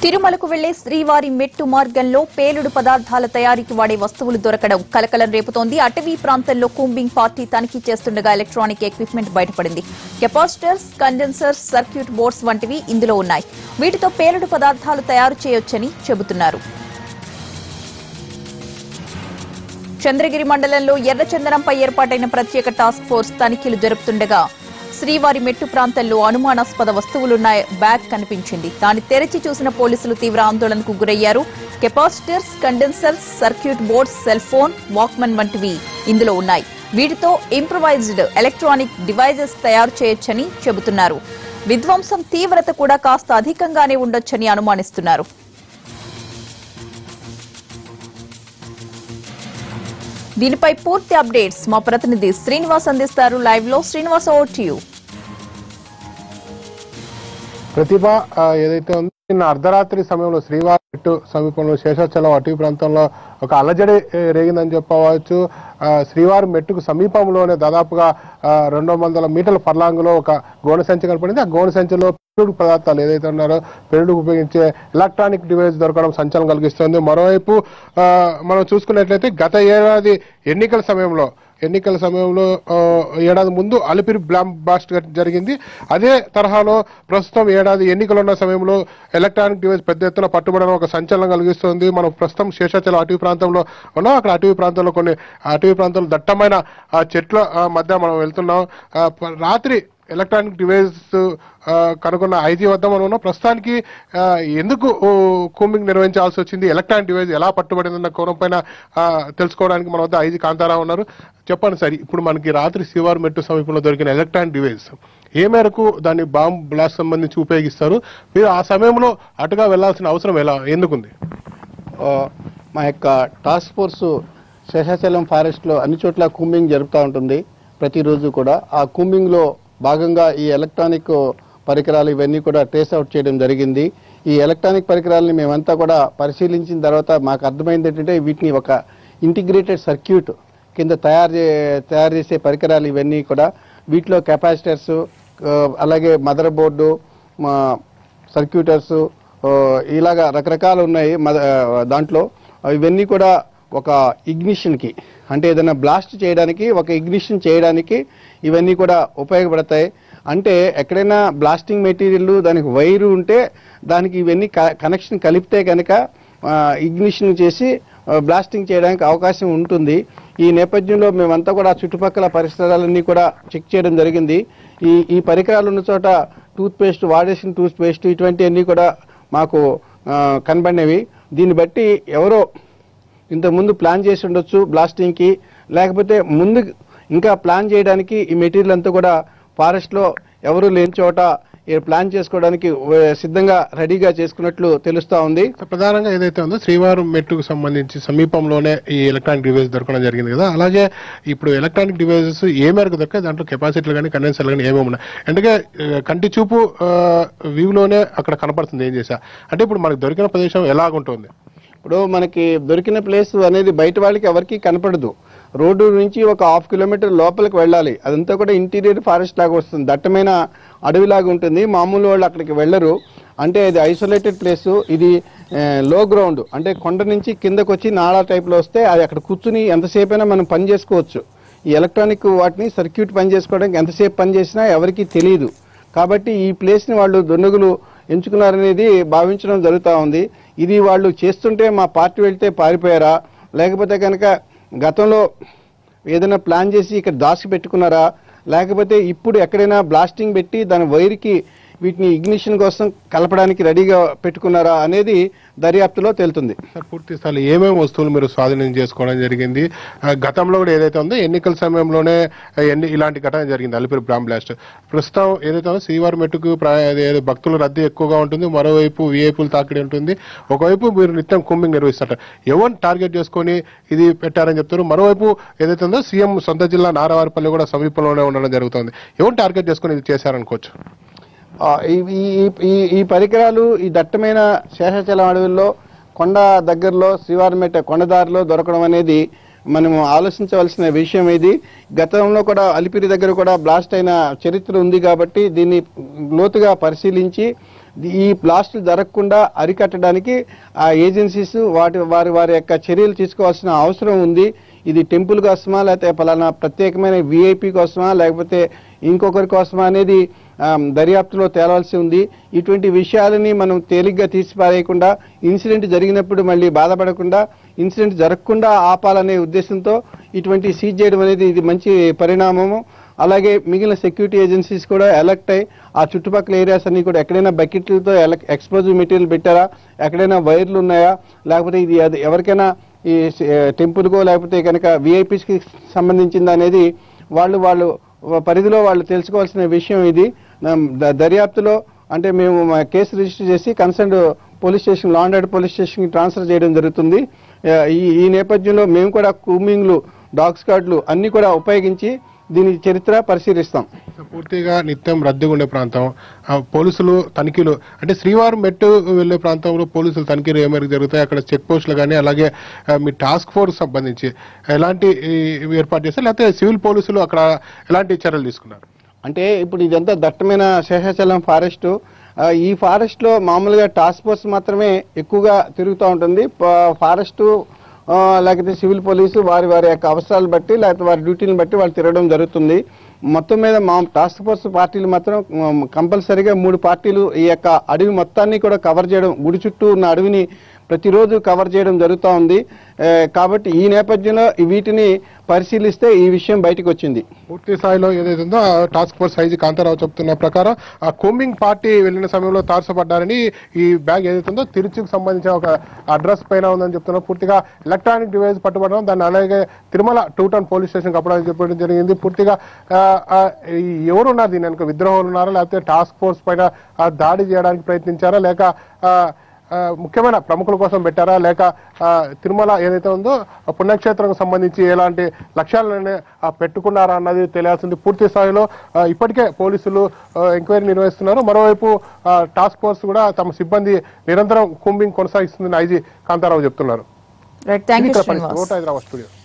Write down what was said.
తిరుమలకు వెళ్లే శ్రీవారి మెట్టు మార్గంలో పేలుడు పదార్థాల తయారీకి వాడే వస్తువులు దొరకడం కలకలం రేపుతోంది అటవీ ప్రాంతంలో కూంబింగ్ పార్టీ తనిఖీ చేస్తుండగా ఎలక్ట్రానిక్ ఎక్విప్మెంట్ బయటపడింది కెపాసిటర్స్ కండెన్సర్స్ సర్క్యూట్ బోర్డ్స్ వంటివి ఇందులో ఉన్నాయి వీటితో పేలుడు పదార్థాలు తయారు చేయొచ్చని చెబుతున్నారు చంద్రగిరి మండలంలో ఎర్రచందనంపై ఏర్పాటైన ప్రత్యేక టాస్క్ ఫోర్స్ తనిఖీలు జరుపుతుండగా శ్రీవారి మెట్టు ప్రాంతంలో అనుమానాస్పద వస్తువులున్న బ్యాగ్ కనిపించింది దాన్ని తెరిచి చూసిన పోలీసులు తీవ్ర ఆందోళనకు గురయ్యారు capacitors condensers circuit boards cell phone walkman వంటివి ఇందులో ఉన్నాయి వీటితో ఇంప్రవైజ్డ్ ఎలక్ట్రానిక్ డివైజెస్ తయారు చేయొచ్చని చెబుతున్నారు విధ్వంసం తీవ్రత కూడా కాస్త అధికంగానే ఉండొచ్చని అనుమానిస్తున్నారు దీనిపై పూర్తి అప్డేట్స్ మా ప్రతినిధి శ్రీనివాస్ అందిస్తారు లైవ్ లో శ్రీనివాస్ ఓవర్ టు యూ ప్రతిభ ఆ, ఏదైతే ఉందో నిన్న అర్ధరాత్రి సమయంలో శ్రీవారి చెట్టు సమీపంలో శేషాచలం అటవీ ప్రాంతంలో ఒక అలజడి ఏ, రేగిందని చెప్పవచ్చు ఆ, శ్రీవారి మెట్టుకు సమీపంలోనే దాదాపుగా ఆ, రెండు వందల మీటర్ల పర్లాంగులో ఒక గోనె సంచి కనపడింది ఆ గోనె సంచిలో పెరుడు పదార్థాలు ఏదైతే ఉన్నారో పెరుడుకు ఉపయోగించే ఎలక్ట్రానిక్ డివైస్ దొరకడం సంచలనం కలిగిస్తుంది మరోవైపు ఆ, మనం చూసుకున్నట్లయితే గత ఏడాది ఎన్నికల సమయంలో ఎన్నికల సమయంలో ఆ, ఏడాది ముందు అలిపిరి బ్లామ్ బాస్ట్ జరిగింది అదే తరహాలో ప్రస్తుతం ఏడాది ఎన్నికలు ఉన్న సమయంలో ఎలక్ట్రానిక్ డివైస్ పెద్ద ఎత్తున పట్టుబడడం ఒక సంచలనం కలిగిస్తుంది మనం ప్రస్తుతం శేషాచలం అటవీ ప్రాంతంలో ఉన్నాం అక్కడ అటవీ ప్రాంతంలో కొన్ని అటవీ ప్రాంతంలో దట్టమైన ఆ చెట్ల ఆ, మధ్య మనం వెళ్తున్నాం ఆ, ప- రాత్రి ఎలక్ట్రానిక్ డివైస్ ఆ, కనుగొన్న ఐజీ వద్ద మనం ఉన్నాం ప్రస్తుతానికి ఆ, ఎందుకు ఓ, కూంబింగ్ నిర్వహించాల్సి వచ్చింది ఎలక్ట్రానిక్ డివైస్ ఎలా పట్టుబడిందన్న కోణం పైన ఆ, తెలుసుకోవడానికి మన వద్ద ఐజీ కాంతారావు ఉన్నారు చెప్పండి సార్ ఇప్పుడు మనకి రాత్రి శివారు మెట్టు సమీపంలో దొరికిన ఎలక్ట్రానిక్ డివైస్ ఏ మేరకు దాన్ని బాంబ్ బ్లాస్ట్ సంబంధించి ఉపయోగిస్తారు మీరు ఆ సమయంలో అటుగా వెళ్లాల్సిన అవసరం ఎలా ఎందుకుంది ఆ, మా యొక్క టాస్క్ ఫోర్స్ శేషాచలం ఫారెస్ట్లో అన్ని చోట్ల కూంబింగ్ జరుపుతూ ఉంటుంది ప్రతిరోజు కూడా ఆ కూంబింగ్లో భాగంగా ఈ ఎలక్ట్రానిక్ పరికరాలు ఇవన్నీ కూడా ట్రేస్ అవుట్ చేయడం జరిగింది ఈ ఎలక్ట్రానిక్ పరికరాలని మేమంతా కూడా పరిశీలించిన తర్వాత మాకు అర్థమైంది ఏంటంటే వీటిని ఒక ఇంటిగ్రేటెడ్ సర్క్యూట్ కింద తయారు చే తయారు చేసే పరికరాలు ఇవన్నీ కూడా వీటిలో కెపాసిటర్స్ అలాగే మదర్ బోర్డు మా సర్క్యూటర్స్ ఆ, ఇలాగా రకరకాలు ఉన్నాయి మద- ఆ, దాంట్లో ఇవన్నీ కూడా ఒక ఇగ్నిషన్కి అంటే ఏదైనా బ్లాస్ట్ చేయడానికి ఒక ఇగ్నిషన్ చేయడానికి ఇవన్నీ కూడా ఉపయోగపడతాయి అంటే ఎక్కడైనా బ్లాస్టింగ్ మెటీరియల్ దానికి వైరు ఉంటే దానికి ఇవన్నీ కనెక్షన్ కలిపితే కనుక ఇగ్నిషన్ చేసి ఆ, బ్లాస్టింగ్ చేయడానికి అవకాశం ఉంటుంది ఈ నేపథ్యంలో మేమంతా కూడా చుట్టుపక్కల పరిసరాలన్నీ కూడా చెక్ చేయడం జరిగింది ఈ ఈ పరికరాలు ఉన్న చోట టూత్ పేస్ట్ వాడేసిన టూత్ పేస్ట్ ఇటువంటివన్నీ కూడా మాకు ఆ, కనబడినవి దీన్ని బట్టి ఎవరో ఇంతకుముందు ప్లాన్ చేసి ఉండొచ్చు బ్లాస్టింగ్కి లేకపోతే ముందు ఇంకా ప్లాన్ చేయడానికి ఈ మెటీరియల్ అంతా కూడా ఫారెస్ట్లో ఎవరు లేని చోట ఈ ప్లాన్ చేసుకోవడానికి ఆ, సిద్ధంగా రెడీగా చేసుకున్నట్లు తెలుస్తా ఉంది ప్రధానంగా ఏదైతే ఉందో శ్రీవారం మెట్టుకు సంబంధించి సమీపంలోనే ఈ ఎలక్ట్రానిక్ డివైస్ దొరకడం జరిగింది కదా అలాగే ఇప్పుడు ఎలక్ట్రానిక్ డివైసెస్ ఏ మేరకు దొరికాయి దాంట్లో కెపాసిటీలు కానీ కండెన్సర్లు కానీ ఏమేమి ఉన్నాయి అంటే ఆ, కంటి చూపు వ్యూలోనే అక్కడ కనపడుతుంది ఏం చేశా అంటే ఇప్పుడు మనకు దొరికిన ప్రదేశం ఎలాగుంటుంది ఇప్పుడు మనకి దొరికిన ప్లేస్ అనేది బయట వాళ్ళకి ఎవరికి కనపడదు రోడ్డు నుంచి ఒక హాఫ్ కిలోమీటర్ లోపలికి వెళ్ళాలి అదంతా కూడా ఇంటీరియర్ ఫారెస్ట్ లాగా వస్తుంది దట్టమైన అడవిలాగా ఉంటుంది మామూలు వాళ్ళు అక్కడికి వెళ్ళరు అంటే ఇది ఐసోలేటెడ్ ప్లేస్ ఇది లో గ్రౌండ్ అంటే కొండ నుంచి కిందకు వచ్చి నాళా టైప్లో వస్తే అది అక్కడ కూర్చుని ఎంతసేపు అయినా మనం పని చేసుకోవచ్చు ఈ ఎలక్ట్రానిక్ వాటిని సర్క్యూట్ పని చేసుకోవడానికి ఎంతసేపు పని చేసినా ఎవరికీ తెలియదు కాబట్టి ఈ ప్లేస్ని వాళ్ళు దుండగులు ఎంచుకున్నారనేది భావించడం జరుగుతూ ఉంది ఇది వాళ్ళు చేస్తుంటే మా పార్టీ వెళ్తే పారిపోయారా లేకపోతే కనుక గతంలో ఏదైనా ప్లాన్ చేసి ఇక్కడ దాచి పెట్టుకున్నారా లేకపోతే ఇప్పుడు ఎక్కడైనా బ్లాస్టింగ్ పెట్టి దాని వైర్కి వీటిని ఇగ్నిషన్ కోసం కలపడానికి రెడీగా పెట్టుకున్నారా అనేది దర్యాప్తులో తేలుతుంది సార్ పూర్తి స్థాయిలో ఏమేమి వస్తువులు మీరు స్వాధీనం చేసుకోవడం జరిగింది ఆ, గతంలో కూడా ఏదైతే ఉందో ఎన్నికల సమయంలోనే ఆ, ఎన్ని ఇలాంటి ఘటన జరిగింది అలిపిరి బ్రామ్ బ్లాస్ట్ ప్రస్తుతం ఏదైతే ఉందో శ్రీవారి మెట్టుకు ప్రా- ఏదో భక్తుల రద్దీ ఎక్కువగా ఉంటుంది మరోవైపు విఐపులు తాకిడి ఉంటుంది ఒకవైపు మీరు నిత్యం కుంభింగ్ నిర్వహిస్తారు ఎవరిని టార్గెట్ చేసుకొని ఇది పెట్టారని చెప్తారు మరోవైపు ఏదైతే ఉందో సీఎం సొంత జిల్లా నారావారిపల్లి కూడా సమీపంలోనే ఉండడం జరుగుతుంది ఎవరిని టార్గెట్ చేసుకొని ఇది చేశారనుకోవచ్చు ఆ, ఈ- ఈ- ఈ- ఈ- ఈ పరికరాలు ఈ దట్టమైన శేషాచలం అడవుల్లో కొండ దగ్గరలో శ్రీవారిమెట్ట కొండదారిలో దొరకడం అనేది మనము ఆలోచించవలసిన విషయం ఇది గతంలో కూడా అలిపిరి దగ్గర కూడా బ్లాస్ట్ అయిన చరిత్ర ఉంది కాబట్టి దీన్ని లోతుగా పరిశీలించి ఈ బ్లాస్టులు జరగకుండా అరికట్టడానికి ఆ ఏజెన్సీస్ వాటి వారి వారి యొక్క చర్యలు తీసుకోవాల్సిన అవసరం ఉంది ఇది టెంపుల్ కోసమా లేకపోతే పలానా ప్రత్యేకమైన విఐపి కోసమా లేకపోతే ఇంకొకరి కోసమా అనేది ఆమ్, దర్యాప్తులో తేలాల్సి ఉంది ఇటువంటి విషయాలని మనం తేలిగ్గా తీసిపారేయకుండా ఇన్సిడెంట్ జరిగినప్పుడు మళ్ళీ బాధపడకుండా ఇన్సిడెంట్ జరగకుండా ఆపాలనే ఉద్దేశంతో ఇటువంటి సీజ్ చేయడం అనేది ఇది మంచి పరిణామము అలాగే మిగిలిన సెక్యూరిటీ ఏజెన్సీస్ కూడా ఎలక్ట్ అయ్యి ఆ చుట్టుపక్కల ఏరియాస్ అన్ని కూడా ఎక్కడైనా బకెట్లతో ఎక్స్ప్లోజివ్ మెటీరియల్ పెట్టారా ఎక్కడైనా వైర్లు ఉన్నాయా లేకపోతే ఇది అది ఎవరికైనా ఈ టెంపుల్కో లేకపోతే కనుక విఐపీస్కి సంబంధించింది అనేది వాళ్ళు వాళ్ళు పరిధిలో వాళ్ళు తెలుసుకోవాల్సిన విషయం ఇది నా- ద- దర్యాప్తులో అంటే మేము మా కేసు రిజిస్టర్ చేసి కన్సర్న్ పోలీస్ స్టేషన్ లాండ్ పోలీస్ స్టేషన్కి ట్రాన్స్ఫర్ చేయడం జరుగుతుంది ఆ, ఈ ఈ నేపథ్యంలో మేము కూడా కూమింగ్లు డాగ్ స్కాడ్లు అన్ని కూడా ఉపయోగించి దీని చరిత్ర పరిశీలిస్తాం పూర్తిగా నిత్యం రద్దీగా ఉండే ప్రాంతం ఆ పోలీసులు తనిఖీలు అంటే శ్రీవారం మెట్టు వెళ్లే ప్రాంతంలో పోలీసులు తనిఖీలు ఏ మేరకు జరుగుతాయి అక్కడ చెక్ పోస్టులు కానీ అలాగే ఆ, మీ టాస్క్ ఫోర్స్ సంబంధించి ఎలాంటి ఈ, ఏర్పాటు చేస్తారు లేకపోతే సివిల్ పోలీసులు అక్కడ ఎలాంటి చర్యలు తీసుకున్నారు అంటే ఇప్పుడు ఇదంతా దట్టమైన శేషాచలం ఫారెస్ట్ ఆ, ఈ ఫారెస్ట్ లో మామూలుగా టాస్క్ ఫోర్స్ మాత్రమే ఎక్కువగా తిరుగుతూ ఉంటుంది ప- ఫారెస్ట్ ఆ, లేకపోతే సివిల్ పోలీసు వారి వారి యొక్క అవసరాలు బట్టి లేకపోతే వారి డ్యూటీని బట్టి వాళ్ళు తిరగడం జరుగుతుంది మొత్తం మీద మా టాస్క్ ఫోర్స్ పార్టీలు మాత్రం ఉమ్, కంపల్సరీగా మూడు పార్టీలు ఈ యొక్క అడవి మొత్తాన్ని కూడా కవర్ చేయడం గుడి చుట్టూ ఉన్న అడవిని ప్రతిరోజు కవర్ చేయడం జరుగుతూ ఉంది ఏ, కాబట్టి ఈ నేపథ్యంలో ఈ వీటిని పరిశీలిస్తే ఈ విషయం బయటకు వచ్చింది పూర్తి స్థాయిలో ఏదైతే ఉందో ఆ టాస్క్ ఫోర్స్ ఐజీ కాంతారావు చెప్తున్న ప్రకారం ఆ కోమింగ్ పార్టీ వెళ్ళిన సమయంలో తారసపడ్డారని ఈ బ్యాగ్ ఏదైతే ఉందో తిరుచుకు సంబంధించిన ఒక అడ్రస్ పైన ఉందని చెప్తున్నారు పూర్తిగా ఎలక్ట్రానిక్ డివైస్ పట్టుబడడం దాన్ని అలాగే Tirumala two town police station అప్పడానికి చెప్పడం జరిగింది పూర్తిగా ఆ, ఆ, ఈ ఎవరున్నారు దీని వెనుక విద్రోహాలు ఉన్నారా లేకపోతే టాస్క్ ఫోర్స్ పైన ఆ, దాడి చేయడానికి ప్రయత్నించారా లేక ఆ, ఆ, ముఖ్యమైన ప్రముఖుల కోసం పెట్టారా లేక ఆ, తిరుమల ఏదైతే ఉందో ఆ పుణ్యక్షేత్రం సంబంధించి ఎలాంటి లక్ష్యాలను ఆ, పెట్టుకున్నారా అన్నది తెలియాల్సింది పూర్తి స్థాయిలో ఆ, ఇప్పటికే పోలీసులు ఆ, ఎంక్వైరీ నిర్వహిస్తున్నారు మరోవైపు ఆ, టాస్క్ ఫోర్స్ కూడా తమ సిబ్బంది నిరంతరం కుంబింగ్ కొనసాగిస్తుందని ఐజీ కాంతారావు చెప్తున్నారు రైట్ థ్యాంక్ యూ ఇది ఇక్కడ శ్రీనివాస్ పరిస్థితి. Vote Hyderabad studio